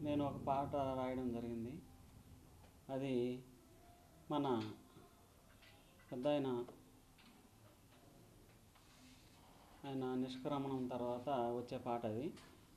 నేను ఒక పాట రాయడం జరిగింది అది మన పెద్ద ఆయన ఆయన నిష్క్రమణం తర్వాత వచ్చే పాట అది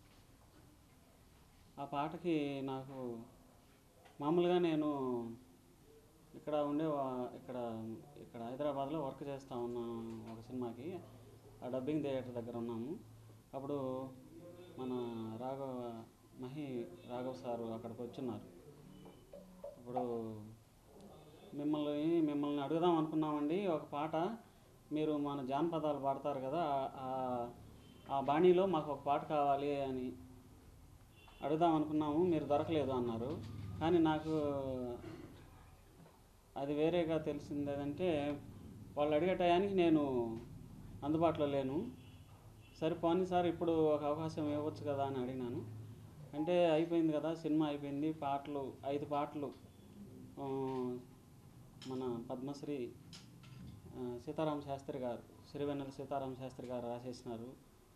ఆ పాటకి నాకు మామూలుగా నేను ఇక్కడ ఉండే వా- ఇక్కడ ఇక్కడ హైదరాబాద్లో వర్క్ చేస్తూ ఉన్నాను ఒక సినిమాకి ఆ డబ్బింగ్ థియేటర్ దగ్గర ఉన్నాము అప్పుడు మన రాఘవ మహి రాఘవ్ సారు అక్కడికి వచ్చున్నారు ఇప్పుడు మిమ్మల్ని మిమ్మల్ని అడుగుదాం అనుకున్నామండి ఒక పాట మీరు మన జానపదాలు పాడతారు కదా ఆ- ఆ- ఆ బాణీలో మాకు ఒక పాట కావాలి అని అడుగుదాం అనుకున్నాము మీరు దొరకలేదు అన్నారు కానీ నాకు అది వేరేగా తెలిసింది ఏదంటే వాళ్ళు అడిగే టయానికి నేను అందుబాటులో లేను సరే పోనీ సార్ ఇప్పుడు ఒక అవకాశం ఇవ్వచ్చు కదా అని అడిగినాను అంటే అయిపోయింది కదా సినిమా అయిపోయింది పాటలు ఐదు పాటలు ఆ, మన పద్మశ్రీ ఆ, సీతారామ శాస్త్రి గారు సిరివెన్నెల సీతారామ శాస్త్రి గారు రాసేసినారు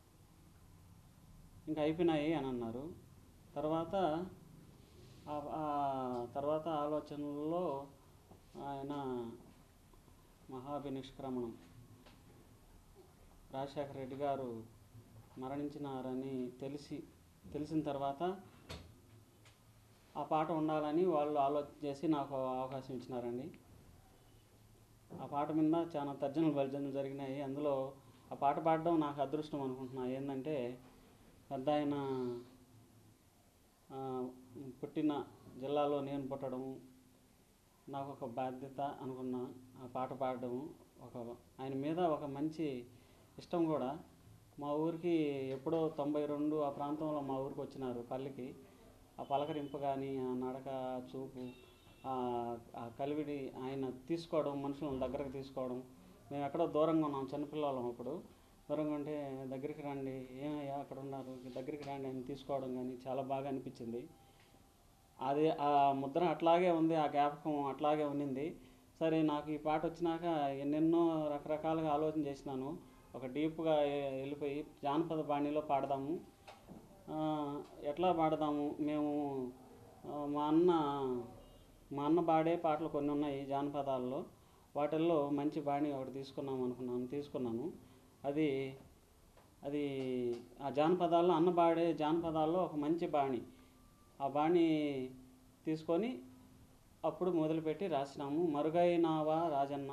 ఇంకా అయిపోయినాయి అని అన్నారు తర్వాత ఆ- ఆ తర్వాత ఆలోచనల్లో ఆయన మహాభినిష్క్రమణం రాజశేఖర రెడ్డి గారు మరణించినారని తెలిసి తెలిసిన తర్వాత ఆ పాట ఉండాలని వాళ్ళు ఆలోచన చేసి నాకు అవకాశం ఇచ్చినారండి ఆ పాట మీద చాలా తర్జనలు భర్జనలు జరిగినాయి అందులో ఆ పాట పాడడం నాకు అదృష్టం అనుకుంటున్నా ఏంటంటే పెద్ద ఆయన ఆ, పుట్టిన జిల్లాలో నేను పుట్టడము నాకు ఒక బాధ్యత అనుకున్నా ఆ పాట పాడడము ఒక ఆయన మీద ఒక మంచి ఇష్టం కూడా మా ఊరికి ఎప్పుడో తొంభై రెండు ఆ ప్రాంతంలో మా ఊరికి వచ్చినారు పల్లికి ఆ పలకరింపు కానీ ఆ నడక ఆ చూపు ఆ ఆ కలివిడి ఆయన తీసుకోవడం మనుషులను దగ్గరకు తీసుకోవడం మేము ఎక్కడో దూరంగా ఉన్నాం చిన్నపిల్లలం అప్పుడు దూరంగా ఉంటే దగ్గరికి రండి ఏమయ్యా అక్కడ ఉన్నారు దగ్గరికి రండి అని తీసుకోవడం కానీ చాలా బాగా అనిపించింది అది ఆ ముద్ర అట్లాగే ఉంది ఆ జ్ఞాపకం అట్లాగే ఉన్నింది సరే నాకు ఈ పాట వచ్చినాక ఎన్నెన్నో రకరకాలుగా ఆలోచన చేసినాను ఒక డీప్గా ఎ- వెళ్ళిపోయి జానపద బాణీలో పాడదాము ఆ, ఎట్లా పాడదాము మేము ఆ, మా అన్న మా అన్న పాడే పాటలు కొన్ని ఉన్నాయి జానపదాల్లో వాటిల్లో మంచి బాణీ ఒకటి తీసుకున్నాం అనుకున్నాను తీసుకున్నాను అది అది ఆ జానపదాల్లో అన్న పాడే జానపదాల్లో ఒక మంచి బాణి ఆ బాణి తీసుకొని అప్పుడు మొదలుపెట్టి రాసినాము మరుగైనావా రాజన్న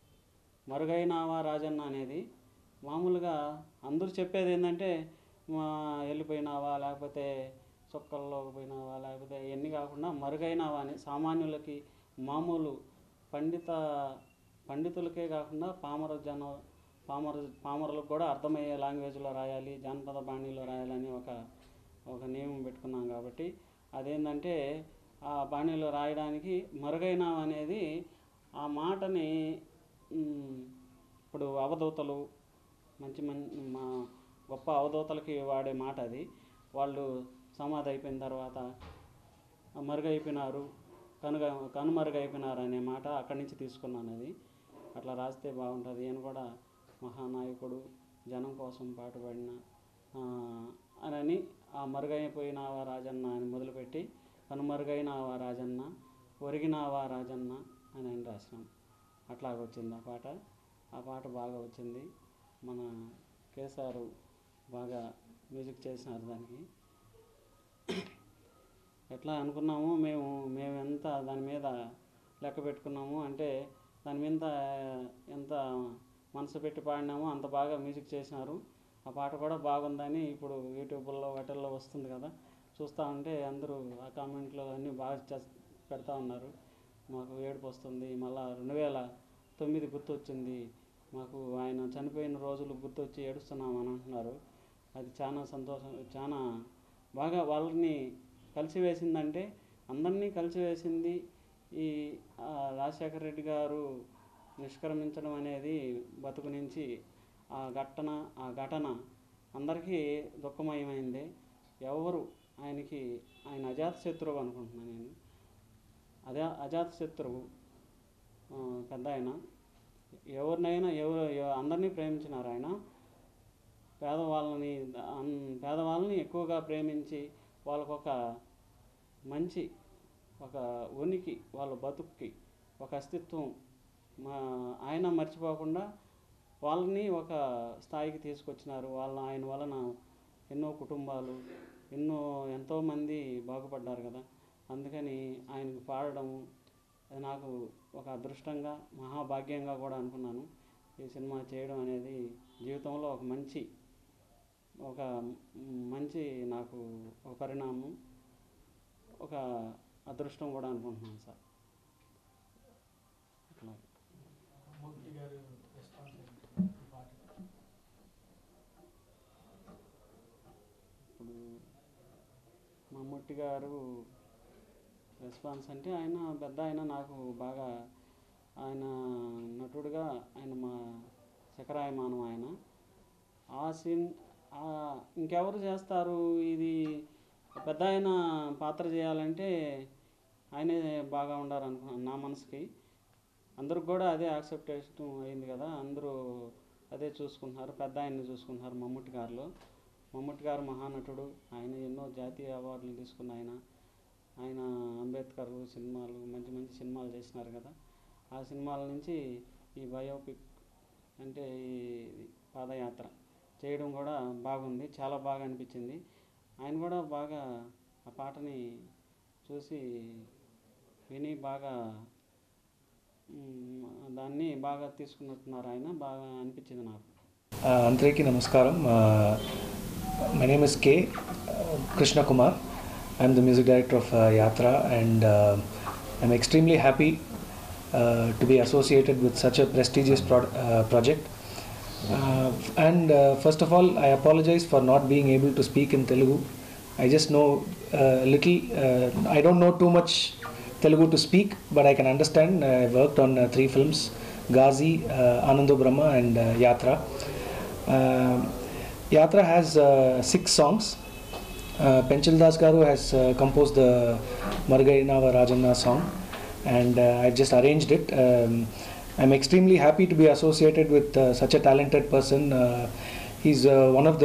మరుగైనావా రాజన్న అనేది మామూలుగా అందరూ చెప్పేది ఏంటంటే మా వెళ్ళిపోయినావా లేకపోతే చొక్కల్లోకి పోయినావా లేకపోతే ఇవన్నీ కాకుండా మరుగైనావా అని సామాన్యులకి మామూలు పండిత పండితులకే కాకుండా పామర జన పామర పామరులకు కూడా అర్థమయ్యే లాంగ్వేజ్లో రాయాలి జానపద బాణీలో రాయాలని ఒక ఒక నియమం పెట్టుకున్నాం కాబట్టి అదేంటంటే ఆ బాణీలో రాయడానికి మరుగైనావా అనేది ఆ మాటని మ్, ఇప్పుడు అవధూతలు మంచి మం మా గొప్ప అవధూతలకి వాడే మాట అది వాళ్ళు సమాధి అయిపోయిన తర్వాత మరుగైపోయినారు కనుగ కనుమరుగైపోయినారు అనే మాట అక్కడి నుంచి తీసుకున్నాను అది అట్లా రాస్తే బాగుంటుంది అని కూడా మహానాయకుడు జనం కోసం పాటుపడిన ఆ, అని ఆ మరుగైపోయినావా రాజన్న అని మొదలుపెట్టి కనుమరుగైనావా రాజన్న ఒరిగినావా రాజన్న అని అని రాసినాం అట్లాగ వచ్చింది ఆ పాట ఆ పాట బాగా వచ్చింది మన కేసారు బాగా మ్యూజిక్ చేసినారు దానికి ఎట్లా అనుకున్నాము మేము మేము ఎంత దాని మీద లెక్క పెట్టుకున్నాము అంటే దాని మీద ఎంత మనసు పెట్టి పాడినామో అంత బాగా మ్యూజిక్ చేసినారు ఆ పాట కూడా బాగుందని ఇప్పుడు యూట్యూబ్లో వాటిల్లో వస్తుంది కదా చూస్తూ ఉంటే అందరూ ఆ కామెంట్లో అన్నీ బాగా చేస్- పెడతా ఉన్నారు మాకు ఏడుపు వస్తుంది మళ్ళా రెండు వేల తొమ్మిది గుర్తొచ్చింది మాకు ఆయన చనిపోయిన రోజులు గుర్తొచ్చి ఏడుస్తున్నాం అని అంటున్నారు అది చాలా సంతోషం చాలా బాగా వాళ్ళని కలిసివేసిందంటే అందరినీ కలిసివేసింది ఈ ఆ, రాజశేఖర రెడ్డి గారు నిష్క్రమించడం అనేది బతుకు నుంచి ఆ ఘటన ఆ ఘటన అందరికీ దుఃఖమయమైంది ఎవరు ఆయనకి ఆయన అజాత శత్రువు అనుకుంటున్నాను నేను అదే అజాత శత్రువు ఆ, పెద్ద ఆయన ఎవరినైనా ఎవరు ఎవ- అందరినీ ప్రేమించినారు ఆయన పేదవాళ్ళని అన్- పేదవాళ్ళని ఎక్కువగా ప్రేమించి వాళ్ళకొక మంచి ఒక ఉనికి వాళ్ళ బతుక్కి ఒక అస్తిత్వం మా ఆయన మర్చిపోకుండా వాళ్ళని ఒక స్థాయికి తీసుకొచ్చినారు వాళ్ళ ఆయన వలన ఎన్నో కుటుంబాలు ఎన్నో ఎంతోమంది బాగుపడ్డారు కదా అందుకని ఆయనకు పాడడం అది నాకు ఒక అదృష్టంగా మహాభాగ్యంగా కూడా అనుకున్నాను ఈ సినిమా చేయడం అనేది జీవితంలో ఒక మంచి ఒక మంచి నాకు ఒక పరిణామం ఒక అదృష్టం కూడా అనుకుంటున్నాను సార్ అట్లా మూర్తి గారు రెస్పాన్స్ ఏంటి ఈ పాటకి ఇప్పుడు మమ్మూటి గారు రెస్పాన్స్ అంటే ఆయన పెద్ద ఆయన నాకు బాగా ఆయన నటుడుగా ఆయన మా శకరాయమానం ఆయన ఆ సీన్ ఆ- ఇంకెవరు చేస్తారు ఇది పెద్ద ఆయన పాత్ర చేయాలంటే ఆయనే బాగా ఉండాలి అనుకున్నాను నా మనసుకి అందరికి కూడా అదే యాక్సెప్టేషన్ అయింది కదా అందరూ అదే చూసుకుంటున్నారు పెద్ద ఆయన్ని చూసుకుంటున్నారు మమ్ముట్టి గారిలో మమ్ముట్టి గారు మహానటుడు ఆయన ఎన్నో జాతీయ అవార్డులు తీసుకున్న ఆయన ఆయన అంబేద్కర్ సినిమాలు మంచి మంచి సినిమాలు చేసినారు కదా ఆ సినిమాల నుంచి ఈ బయోపిక్ అంటే ఈ పాదయాత్ర చేయడం కూడా బాగుంది చాలా బాగా అనిపించింది ఆయన కూడా బాగా ఆ పాటని చూసి విని బాగా మ్, దాన్ని బాగా తీసుకున్నట్టున్నారు ఆయన బాగా అనిపించింది నాకు Uh, అందరికీ నమస్కారం my name is K Krishna Kumar I'm the music director of Yatra and I'm extremely happy to be associated with such a prestigious project. And first of all, I apologize for not being able to speak in Telugu. I just know a little, I don't know too much Telugu to speak, but I can understand. I worked on 3 films, Ghazi, Anando Brahma and Yatra. Yatra has 6 songs. Penchal Das Garu has composed the Margainava Rajanna song, and I've just arranged it. I'm extremely happy to be associated with such a talented person. He's one of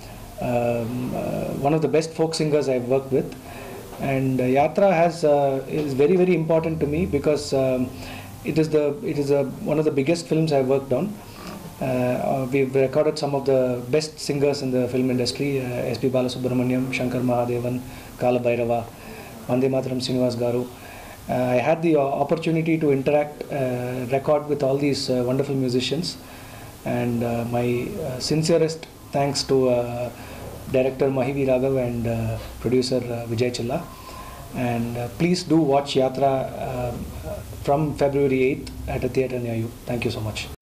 the best folk singers I've worked with. And Yatra is very, very important to me because it is one of the biggest films I've worked on. We've recorded some of the best singers in the film industry, S.P. Balasubramaniam, Shankar Mahadevan, Kala Bhairava, Vande Mataram Srinivas Garu. I had the opportunity to interact, record with all these wonderful musicians, and my sincerest thanks to director Mahivi Raghav and producer Vijay Chilla. And please do watch Yatra from February 8th at a theatre near you. Thank you so much.